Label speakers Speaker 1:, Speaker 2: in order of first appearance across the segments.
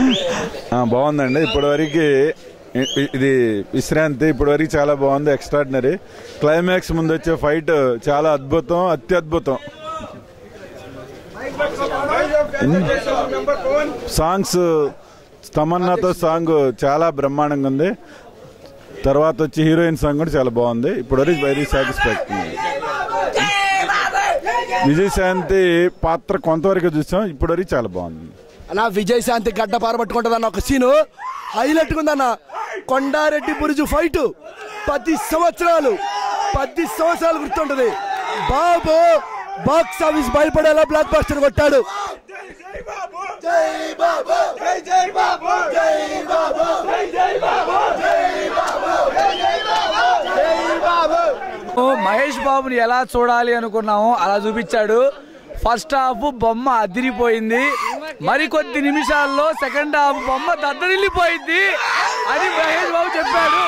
Speaker 1: ఆ, బాగుందండి ఇప్పటివరకు ఇ- ఇ- ఇది విశ్రాంతి ఇప్పటివరకు చాలా బాగుంది ఎక్స్ట్రాడినరీ క్లైమాక్స్ ముందు వచ్చే ఫైట్ చాలా అద్భుతం అత్యద్భుతం సాంగ్స్ తమన్నాతో సాంగ్ చాలా బ్రహ్మాండంగా ఉంది తర్వాత వచ్చి హీరోయిన్ సాంగ్ కూడా చాలా బాగుంది ఇప్పటివరకు వెరీ సాటిస్ఫాక్షన్ విజయశాంతి పాత్ర కొంతవరకు చూసాం ఇప్పటివరకు చాలా బాగుంది
Speaker 2: అన్న విజయశాంతి గడ్డ పారబట్టుకుంటుందన్న ఒక సీను హైలైట్ ఉందన్న కొండారెడ్డి బురుజు ఫైట్ పది సంవత్సరాలు పది సంవత్సరాలు గుర్తుంటది బాబు బాక్స్ ఆఫీస్ భయపడేలా బ్లాక్ బాస్టర్ కొట్టాడు
Speaker 3: మహేష్ బాబుని ఎలా చూడాలి అనుకున్నామో అలా చూపించాడు ఫస్ట్ హాఫ్ బొమ్మ అదిరిపోయింది మరికొద్ది నిమిషాల్లో సెకండ్ హాఫ్ బొమ్మ దద్దరిల్లిపోయింది అని మహేష్ బాబు చెప్పాడు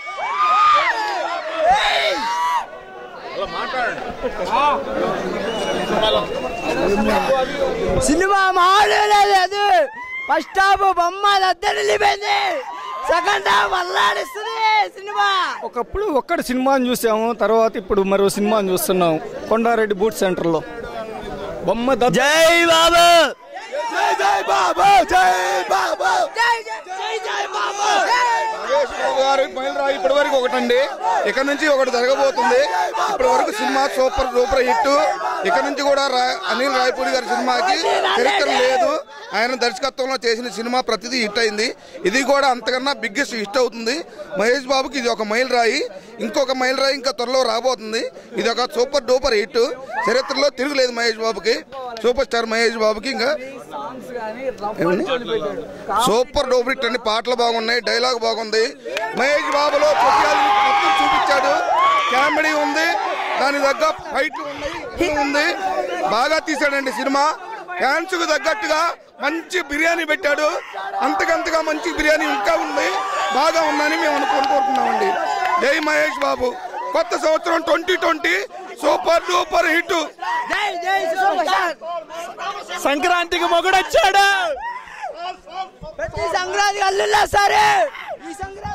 Speaker 4: సినిమా మాడలేదు అది ఫస్ట్ హాఫ్ బొమ్మ దద్దరిల్లిపోయింది సెకండ్ హాఫ్ అల్లాడిస్తుంది సినిమా
Speaker 5: ఒకప్పుడు ఒక్కటి సినిమాని చూసాము తర్వాత ఇప్పుడు మరో సినిమాని చూస్తున్నాం కొండారెడ్డి బూట్ సెంటర్లో బొమ్మ దద్ద
Speaker 4: జై బాబు
Speaker 2: జై జై బాబు జై బాబు
Speaker 4: జై జై జై బాబు
Speaker 6: మహేష్ బాబు గారు మైలురాయి ఇప్పటి వరకు ఒకటండి ఇక నుంచి ఒకటి జరగబోతుంది ఇప్పటి వరకు సినిమా సూపర్ సూపర్ హిట్ ఇక నుంచి కూడా రా- అనిల్ రాయపూడి గారి సినిమాకి చరిత్ర లేదు ఆయన దర్శకత్వంలో చేసిన సినిమా ప్రతిదీ హిట్ అయింది ఇది కూడా అంతకన్నా బిగ్గెస్ట్ హిట్ అవుతుంది మహేష్ బాబుకి ఇది ఒక మైల్ రాయి ఇంకొక మైల్ రాయి ఇంకా త్వరలో రాబోతుంది ఇది ఒక సూపర్ డూపర్ హిట్ చరిత్రలో తిరుగులేదు మహేష్ బాబుకి సూపర్ స్టార్ మహేష్ బాబుకి ఇంకా ఏమండి? సూపర్ డూపర్ హిట్ అండి పాటలు బాగున్నాయి డైలాగ్ బాగుంది మహేష్ బాబులో కొద్దిగా మొత్తం చూపించాడు కామెడీ ఉంది దాని తగ్గ ఫైట్లు ఉన్నాయి అన్నీ ఉంది బాగా తీశాడండి సినిమా ఫ్యాన్స్ కు తగ్గట్టుగా మంచి బిర్యానీ పెట్టాడు అంతకంతగా మంచి బిర్యానీ ఇంకా ఉంది బాగా ఉందని మేము అనుకుంటున్నామండి జై మహేష్ బాబు కొత్త సంవత్సరం twenty twenty super duper hit
Speaker 4: జై జై సూపర్ స్టార్
Speaker 5: సంక్రాంతికి మొగుడొచ్చాడు
Speaker 4: ప్రతి సంక్రాంతి అల్లుల్లా సరే ఈ సంక్రాంతి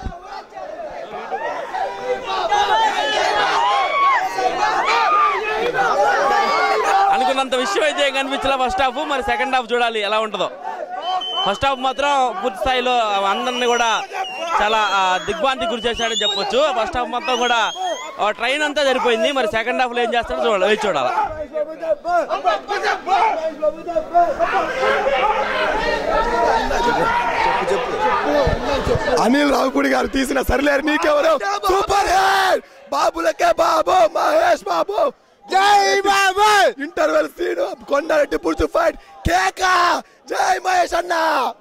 Speaker 7: అనుకున్నంత విషయం అయితే ఏం కనిపించలే ఫస్ట్ హాఫ్ మరి సెకండ్ హాఫ్ చూడాలి ఎలా ఉంటుందో ఫస్ట్ హాఫ్ మాత్రం పూర్తి స్థాయిలో అందరిని కూడా చాలా ఆ, దిగ్భ్రాంతికి గురి చేశాడని చెప్పొచ్చు ఫస్ట్ హాఫ్ మొత్తం కూడా ఆ, ట్రైన్ అంతా సరిపోయింది మరి సెకండ్ హాఫ్ లో ఏం చేస్తాడో చూడాలి వేచి చూడాలి
Speaker 2: అనిల్ రావుపూడి గారు తీసిన సరిలేరు నీకెవరు సూపర్ హిట్ బాబులకే బాబు మహేష్ బాబు జై బాబు ఇంటర్వెల్ సీన్ కొండారెడ్డి పురుషు ఫైట్ కేక జై మహేష్ అన్న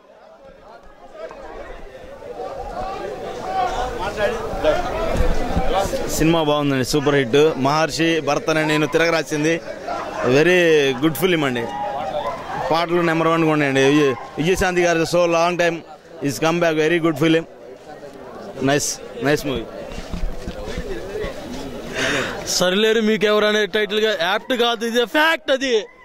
Speaker 8: సినిమా బాగుందండి సూపర్ హిట్ మహర్షి భరత్ అనే నేను తిరగరాసింది వెరీ గుడ్ ఫిలిం అండి పాటలు నెంబర్ వన్ ఉన్నాయండి విజయ్- విజయశాంతి గారి so long time is come back very good film nice nice movie
Speaker 9: Sarileru మీకెవరనే టైటిల్ గా యాప్ట్ కాదు ఇది ఫ్యాక్ట్ అది